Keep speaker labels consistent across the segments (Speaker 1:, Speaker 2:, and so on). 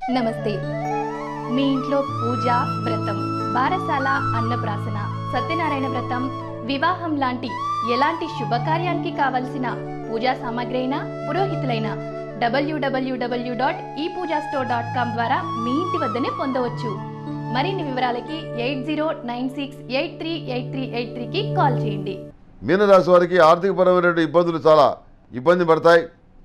Speaker 1: నమస్తే మీ ఇంట్లో పూజ వ్రతం బారసాల అన్నప్రాసన సత్యనారాయణ వ్రతం వివాహం లాంటి ఎలాంటి శుభకార్యానికి కావలసిన పూజా సామాగ్రి అయినా పురోహితులైన డబ్ల్యూడబ్ల్యూడబ్ల్యూ డాట్ ఈ పూజా స్టోర్ డాట్ కామ్ ద్వారా మీ ఇంటి వద్దనే పొందవచ్చు మరిన్ని వివరాలకి eight zero nine six eight three eight three eight త్రీకి కాల్ చేయండి
Speaker 2: మీనరాశి వారికి ఆర్థికపరమైనటువంటి ఇబ్బందులు చాలా ఇబ్బంది పడతాయి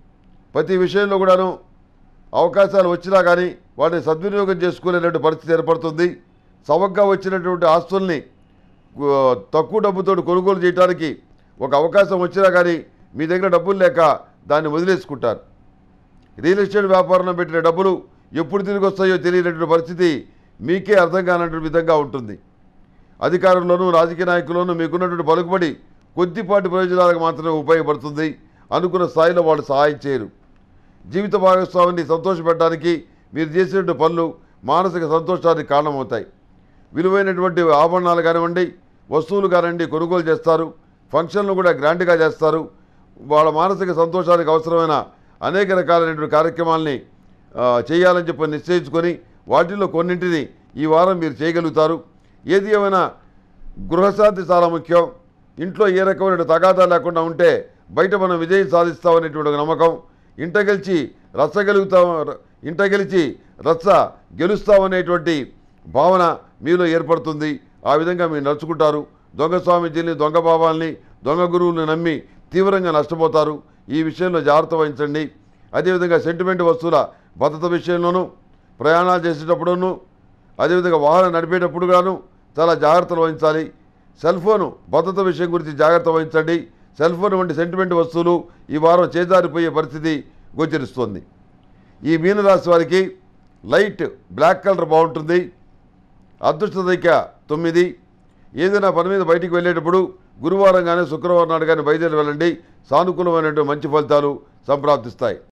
Speaker 2: ప్రతి విషయంలో కూడాను అవకాశాలు వచ్చినా కానీ వాటిని సద్వినియోగం చేసుకునేటువంటి పరిస్థితి ఏర్పడుతుంది సవగ్గా వచ్చినటువంటి ఆస్తుల్ని గు- తక్కువ డబ్బుతో కొనుగోలు చేయడానికి ఒక అవకాశం వచ్చినా కానీ మీ దగ్గర డబ్బులు లేక దాన్ని వదిలేసుకుంటారు రియల్ ఎస్టేట్ వ్యాపారంలో పెట్టిన డబ్బులు ఎప్పుడు తిరిగి వస్తాయో తెలియనటువంటి పరిస్థితి మీకే అర్థం కానటువంటి విధంగా ఉంటుంది అధికారంలోనూ రాజకీయ నాయకుల్లోనూ మీకున్నటువంటి పలుకుబడి కొద్దిపాటి ప్రయోజనాలకు మాత్రమే ఉపయోగపడుతుంది అనుకున్న స్థాయిలో వాళ్ళు సహాయం చేయరు జీవిత భాగస్వామిని సంతోషపెట్టడానికి మీరు చేసినటువంటి పనులు మానసిక సంతోషానికి కారణమవుతాయి విలువైనటువంటి ఆభరణాలు కానివ్వండి వస్తువులు కానివ్వండి కొనుగోలు చేస్తారు ఫంక్షన్లు కూడా గ్రాండ్గా చేస్తారు వాళ్ళ మానసిక సంతోషానికి అవసరమైన అనేక రకాలైనటువంటి కార్యక్రమాల్ని ఆ, చేయాలని చెప్పి నిశ్చయించుకొని వాటిల్లో కొన్నింటిని ఈ వారం మీరు చేయగలుగుతారు ఏది ఏమైనా గృహశాంతి చాలా ముఖ్యం ఇంట్లో ఏ రకమైన తగాదా లేకుండా ఉంటే బయట మనం విజయం సాధిస్తామనేటువంటి ఒక నమ్మకం ఇంట గెలిచి రచ్చ గెలుగుతాం ఇంట గెలిచి రచ్చ గెలుస్తామనేటువంటి భావన మీలో ఏర్పడుతుంది ఆ విధంగా మీరు నడుచుకుంటారు దొంగ స్వామీజీని దొంగ భావాల్ని దొంగ గురువుల్ని నమ్మి తీవ్రంగా నష్టపోతారు ఈ విషయంలో జాగ్రత్త వహించండి అదేవిధంగా సెంటిమెంట్ వస్తువుల భద్రత విషయంలోనూ ప్రయాణాలు చేసేటప్పుడును అదేవిధంగా వాహనం నడిపేటప్పుడు గాను చాలా జాగ్రత్తలు వహించాలి సెల్ ఫోను భద్రత విషయం గురించి జాగ్రత్త వహించండి సెల్ ఫోన్ వంటి సెంటిమెంట్ వస్తువులు ఈ వారం చేజారిపోయే పరిస్థితి గోచరిస్తుంది ఈ మీనరాశి వారికి లైట్ బ్లాక్ కలర్ బాగుంటుంది అదృష్ట సంఖ్య తొమ్మిది ఏదైనా పని మీద బయటికి వెళ్ళేటప్పుడు గురువారం కానీ శుక్రవారం నాడు కానీ బయలుదేరి వెళ్ళండి సానుకూలమైనటువంటి మంచి ఫలితాలు సంప్రాప్తిస్తాయి